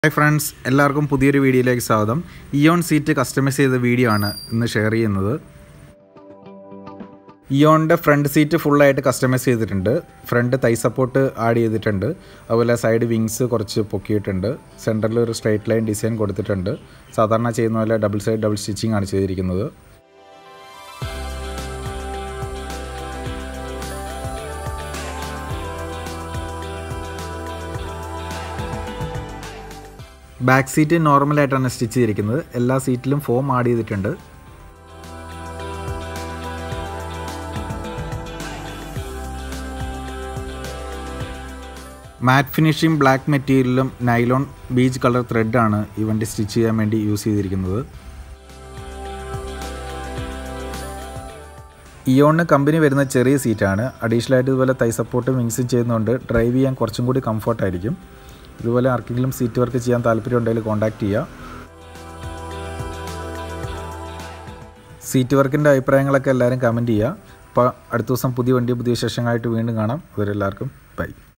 hi friends എല്ലാവർക്കും പുതിയൊരു വീഡിയോയിലേക്ക് സ്വാഗതം ഇയോൺ സീറ്റ് കസ്റ്റമൈസ് ചെയ്ത വീഡിയോ ആണ് ഇന്ന് ഷെയർ ചെയ്യുന്നത് ഇയോണിൻ്റെ ഫ്രണ്ട് സീറ്റ് ഫുള്ളായിട്ട് കസ്റ്റമൈസ് ചെയ്തിട്ടുണ്ട് ഫ്രണ്ട് തൈ സപ്പോർട്ട് ആഡ് ചെയ്തിട്ടുണ്ട് അതുപോലെ സൈഡ് വിങ്സ് കുറച്ച് പൊക്കിയിട്ടുണ്ട് സെൻറ്ററിൽ ഒരു സ്ട്രൈറ്റ് ലൈൻ ഡിസൈൻ കൊടുത്തിട്ടുണ്ട് സാധാരണ ചെയ്യുന്ന പോലെ ഡബിൾ സൈഡ് ഡബിൾ സ്റ്റിച്ചിങ് ആണ് ചെയ്തിരിക്കുന്നത് ബാക്ക് സീറ്റ് നോർമലായിട്ടാണ് സ്റ്റിച്ച് ചെയ്തിരിക്കുന്നത് എല്ലാ സീറ്റിലും ഫോം ആഡ് ചെയ്തിട്ടുണ്ട് മാറ്റ് ഫിനിഷിംഗ് ബ്ലാക്ക് മെറ്റീരിയലും നൈലോൺ ബീച്ച് കളർ ത്രെഡാണ് ഈ വണ്ടി സ്റ്റിച്ച് ചെയ്യാൻ വേണ്ടി യൂസ് ചെയ്തിരിക്കുന്നത് ഇയോണിന് കമ്പനി വരുന്ന ചെറിയ സീറ്റാണ് അഡീഷണൽ ആയിട്ട് ഇതുപോലെ തൈ സപ്പോർട്ടും വിങ്സും ചെയ്യുന്നതുകൊണ്ട് ഡ്രൈവ് ചെയ്യാൻ കുറച്ചും കൂടി കംഫർട്ടായിരിക്കും ഇതുപോലെ ആർക്കെങ്കിലും സീറ്റ് വർക്ക് ചെയ്യാൻ താല്പര്യം ഉണ്ടെങ്കിൽ കോൺടാക്റ്റ് ചെയ്യുക സീറ്റ് വർക്കിൻ്റെ അഭിപ്രായങ്ങളൊക്കെ എല്ലാവരും കമൻറ്റ് ചെയ്യുക അപ്പോൾ അടുത്ത ദിവസം പുതിയ വണ്ടി പുതിയ വിശേഷങ്ങളായിട്ട് വീണ്ടും കാണാം ഇവരെല്ലാവർക്കും ബൈ